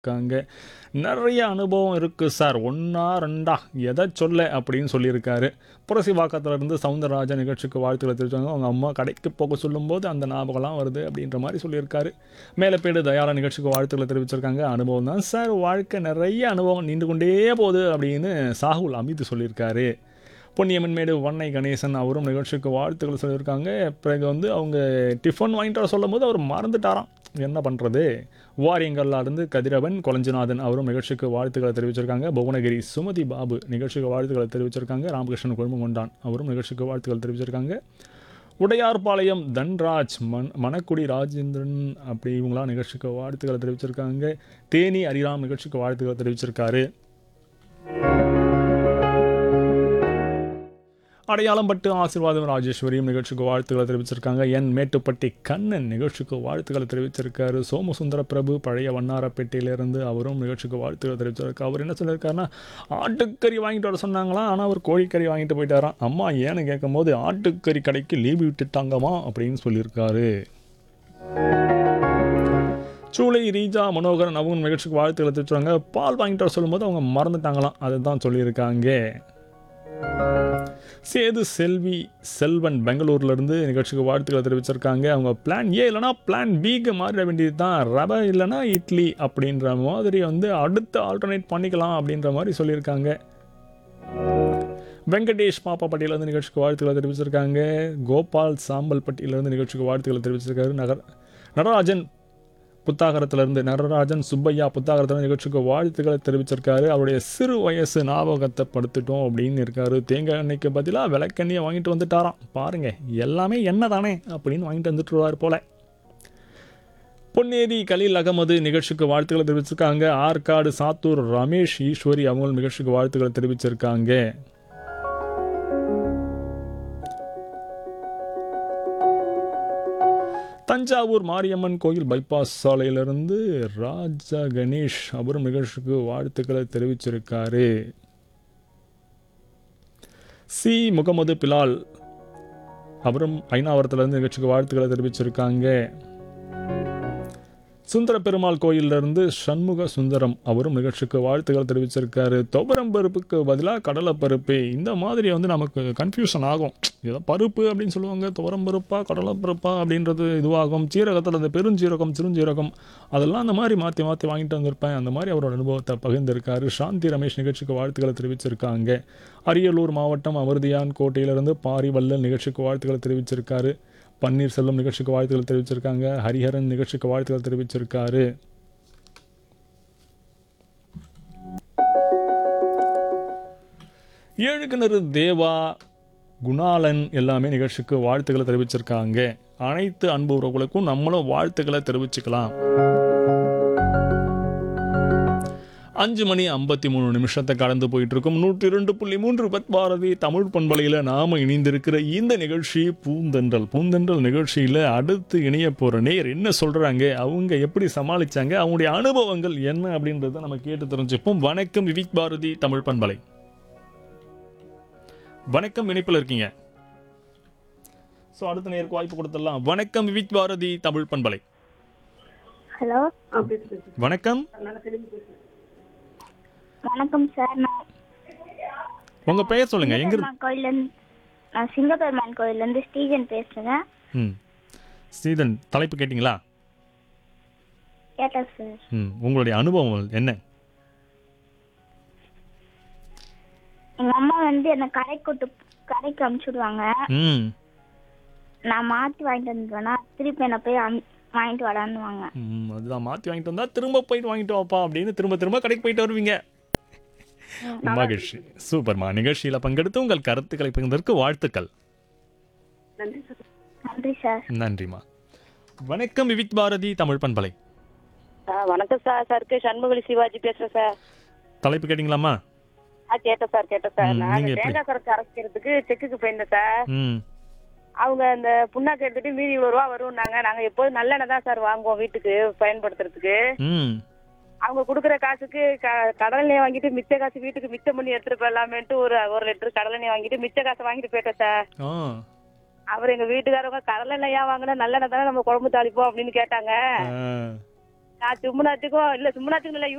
இருக்காங்க நிறைய அனுபவம் இருக்குது சார் ஒன்றா ரெண்டா எதை சொல்ல அப்படின்னு சொல்லியிருக்காரு புரசிவாக்கத்துல இருந்து சவுந்தரராஜன் நிகழ்ச்சிக்கு வாழ்த்துக்களை தெரிவிச்சாங்க அவங்க அம்மா கடைக்கு போக சொல்லும்போது அந்த ஞாபகம்லாம் வருது அப்படின்ற மாதிரி சொல்லியிருக்காரு மேலப்பேடு தயாரா நிகழ்ச்சிக்கு வாழ்த்துக்களை தெரிவிச்சிருக்காங்க அனுபவம் தான் சார் வாழ்க்கை நிறைய அனுபவம் நீண்டு கொண்டே போகுது அப்படின்னு சாகுல் அமித் சொல்லியிருக்காரு பொன்னியம்மன்மேடு வண்ணை கணேசன் அவரும் நிகழ்ச்சிக்கு வாழ்த்துக்கள் சொல்லியிருக்காங்க பிறகு வந்து அவங்க டிஃபன் வாங்கிட்டு வர சொல்லும் போது அவர் மறந்துட்டாராம் என்ன பண்ணுறது வாரியங்கள்ல இருந்து கதிரவன் கொலஞ்சிநாதன் அவரும் நிகழ்ச்சிக்கு வாழ்த்துக்களை தெரிவிச்சிருக்காங்க புவனகிரி சுமதி பாபு நிகழ்ச்சிக்கு வாழ்த்துக்களை தெரிவிச்சிருக்காங்க ராமகிருஷ்ணன் கொழும்புகொண்டான் அவரும் நிகழ்ச்சிக்கு வாழ்த்துக்கள் தெரிவிச்சிருக்காங்க உடையார்பாளையம் தன்ராஜ் மன் மணக்குடி ராஜேந்திரன் அப்படி இவங்களாம் நிகழ்ச்சிக்கு வாழ்த்துக்களை தெரிவிச்சிருக்காங்க தேனி அரிராம் நிகழ்ச்சிக்கு வாழ்த்துக்களை தெரிவிச்சிருக்காரு அடையாளம் பட்டு ஆசீர்வாதம் ராஜேஸ்வரியும் நிகழ்ச்சிக்கு வாழ்த்துக்களை தெரிவிச்சிருக்காங்க என் மேட்டுப்பட்டி கண்ணன் நிகழ்ச்சிக்கு வாழ்த்துக்களை தெரிவிச்சிருக்காரு சோமசுந்தர பிரபு பழைய வண்ணாரப்பேட்டையிலிருந்து அவரும் நிகழ்ச்சிக்கு வாழ்த்துக்களை தெரிவிச்சிருக்காரு அவர் என்ன சொல்லியிருக்காருன்னா ஆட்டுக்கறி வாங்கிட்டு வர சொன்னாங்களாம் ஆனால் அவர் கோழிக்கறி வாங்கிட்டு போயிட்டாராம் அம்மா ஏன்னு கேட்கும்போது ஆட்டுக்கறி கடைக்கு லீவு விட்டுட்டாங்கம்மா அப்படின்னு சொல்லியிருக்காரு சூளை ரீஜா மனோகரன் அவங்க நிகழ்ச்சிக்கு வாழ்த்துக்களை தெரிவிச்சாங்க பால் வாங்கிட்டு வர சொல்லும்போது அவங்க மறந்துட்டாங்களாம் அதை தான் சொல்லியிருக்காங்க சேது செல்வி செல்வன் பெங்களூர்ல இருந்து நிகழ்ச்சிக்கு வாழ்த்துக்களை தெரிவிச்சிருக்காங்க அவங்க பிளான் ஏ இல்லைனா பிளான் பிக்கு மாறிட வேண்டியது தான் ரவை இல்லைனா இட்லி அப்படின்ற மாதிரி வந்து அடுத்து ஆல்டர்னேட் பண்ணிக்கலாம் அப்படின்ற மாதிரி சொல்லியிருக்காங்க வெங்கடேஷ் பாப்பாப்பட்டியிலேருந்து நிகழ்ச்சிக்கு வாழ்த்துக்களை தெரிவிச்சிருக்காங்க கோபால் சாம்பல்பட்டியிலேருந்து நிகழ்ச்சிக்கு வாழ்த்துக்களை தெரிவிச்சிருக்காரு நகர் நடராஜன் புத்தாகரத்திலிருந்து நடராஜன் சுப்பையா புத்தாகரத்தில் நிகழ்ச்சிக்கு வாழ்த்துக்களை தெரிவிச்சிருக்காரு அவருடைய சிறு வயசு ஞாபகத்தை படுத்துட்டோம் அப்படின்னு இருக்காரு தேங்காய் எண்ணெய்க்கு பதிலாக விளக்கெண்ணெயை வாங்கிட்டு வந்துட்டாராம் பாருங்க எல்லாமே எண்ணெய் தானே அப்படின்னு வாங்கிட்டு வந்துட்டுருவார் போல பொன்னேரி கலீல் அகமது நிகழ்ச்சிக்கு வாழ்த்துக்களை தெரிவிச்சிருக்காங்க ஆற்காடு சாத்தூர் ரமேஷ் ஈஸ்வரி அவங்க நிகழ்ச்சிக்கு வாழ்த்துக்களை தெரிவிச்சிருக்காங்க தஞ்சாவூர் மாரியம்மன் கோயில் பைபாஸ் சாலையிலிருந்து ராஜா கணேஷ் அவரும் நிகழ்ச்சிக்கு வாழ்த்துக்களை தெரிவிச்சிருக்காரு சி முகமது பிலால் அவரும் ஐநாவரத்திலிருந்து நிகழ்ச்சிக்கு வாழ்த்துக்களை தெரிவிச்சிருக்காங்க சுந்தர பெருமாள் கோயிலிருந்து சண்முக சுந்தரம் அவரும் நிகழ்ச்சிக்கு வாழ்த்துக்கள் தெரிவிச்சிருக்காரு துவரம் பருப்புக்கு பதிலாக கடலை பருப்பு இந்த மாதிரி வந்து நமக்கு கன்ஃபியூஷன் ஆகும் ஏதோ பருப்பு அப்படின்னு சொல்லுவாங்க துவரம் பருப்பா கடலை பருப்பா அப்படின்றது இதுவாகும் சீரகத்தில் அந்த பெருஞ்சீரகம் சிறுஞ்சீரகம் அதெல்லாம் அந்த மாதிரி மாற்றி மாற்றி வாங்கிட்டு வந்திருப்பேன் அந்த மாதிரி அவரோட அனுபவத்தை பகிர்ந்திருக்காரு சாந்தி ரமேஷ் நிகழ்ச்சிக்கு வாழ்த்துக்களை தெரிவிச்சிருக்காங்க அரியலூர் மாவட்டம் அமர்தியான் கோட்டையிலிருந்து பாரிவல்லல் நிகழ்ச்சிக்கு வாழ்த்துக்களை தெரிவிச்சிருக்காரு பன்னீர்செல்வம் நிகழ்ச்சிக்கு வாழ்த்துக்கள் தெரிவிச்சிருக்காங்க ஹரிஹரன் நிகழ்ச்சிக்கு வாழ்த்துக்கள் தெரிவிச்சிருக்காரு ஏழு கிணறு தேவா குணாலன் எல்லாமே நிகழ்ச்சிக்கு வாழ்த்துக்களை தெரிவிச்சிருக்காங்க அனைத்து அன்பு உறவுகளுக்கும் நம்மளும் வாழ்த்துக்களை தெரிவிச்சுக்கலாம் அஞ்சு மணி ஐம்பத்தி மூணு நிமிஷத்தை கடந்து போயிட்டு இருக்கும் நூற்றி இரண்டு புள்ளி மூன்று பத் பாரதி தமிழ் பண்பலையில் நாம இணைந்திருக்கிற இந்த நிகழ்ச்சி பூந்தென்றல் பூந்தென்றல் நிகழ்ச்சியில் அடுத்து இணைய போகிற நேர் என்ன சொல்கிறாங்க அவங்க எப்படி சமாளிச்சாங்க அவங்களுடைய அனுபவங்கள் என்ன அப்படின்றத நம்ம கேட்டு தெரிஞ்சுப்போம் வணக்கம் விவிக் பாரதி தமிழ் பண்பலை வணக்கம் இணைப்பில் இருக்கீங்க ஸோ அடுத்த நேருக்கு வாய்ப்பு கொடுத்துடலாம் வணக்கம் விவிக் பாரதி தமிழ் பண்பலை ஹலோ வணக்கம் வணக்கம் சார் நான் உங்க பெயர் சொல்லுங்க எங்க இருந்து சிங்கப்பெருமாள் கோயிலேருந்து நான் சிங்கப்பெருமாள் கோயிலேருந்து ஸ்டீஜன் பேசுகிறேன் ம் ஸ்ரீதன் தலைப்பு கேட்டிங்களா கேட்டேன் சார் ம் உங்களுடைய அனுபவம் என்ன எங்கள் அம்மா வந்து என்னை கடைக்கு கூட்டு கடைக்கு அனுப்பிச்சுடுவாங்க ம் நான் மாற்றி வாங்கிட்டு வந்துடுவேன்னா திருப்பி என்னை போய் அனு வாங்கிட்டு வரான்னுவாங்க ம், அதுதான் மாற்றி வாங்கிட்டு வந்தா திரும்ப போயிட்டு வாங்கிட்டு வாப்பா அப்படின்னு திரும்ப திரும்ப கடைக்கு போயிட்டு வருவீங்க மகிழ்ச்சி சூப்பர்மா நிகழ்ச்சியில் பங்கெடுத்து உங்கள் கருத்துக்களை பகிர்ந்ததற்கு வாழ்த்துக்கள் நன்றி சார் நன்றிம்மா வணக்கம் விவிக் பாரதி தமிழ் பண்பலை ஆ வணக்கம் சார் சருக்கு சண்முகலி சிவாஜி பேசுறேன் சார் தலைப்பு கேட்டிங்களாம்மா ஆ கேட்டேன் சார் கேட்டேன் சார் ம், நான் நீங்க எப்படி? தேங்காய் சரக்கு அரைக்கிறதுக்கு செக்குக்கு போயிருந்தேன் சார் ம் அவங்க அந்த புண்ணாக்கு எடுத்துட்டு மீதி இவ்வளோ ரூபா வரும்னாங்க நாங்க எப்போதும் நல்லெண்ணெய் தான் சார் வாங்குவோம் வீட்டுக்கு பயன்படுத்துறதுக்கு ம் அவங்க கொடுக்குற காசுக்கு க- கடலெண்ணெய் வாங்கிட்டு மிச்ச காசு வீட்டுக்கு மிச்சம் பண்ணி எடுத்துட்டு போயிடலாமேன்ட்டு ஒரு ஒரு லிட்டர் கடலெண்ணெய் வாங்கிட்டு மிச்ச காசை வாங்கிட்டு போயிட்டேன் சார் ஆ அவர் எங்க வீட்டுக்காரவங்க கடலெண்ணெய்யா வாங்கினா நல்லெண்ணெய் தானே நம்ம குழம்பு தாளிப்போம் அப்படின்னு கேட்டாங்க ஆ நான் சும்முனாச்சுக்கும் இல்ல சும்முனாச்சுக்கும் இல்ல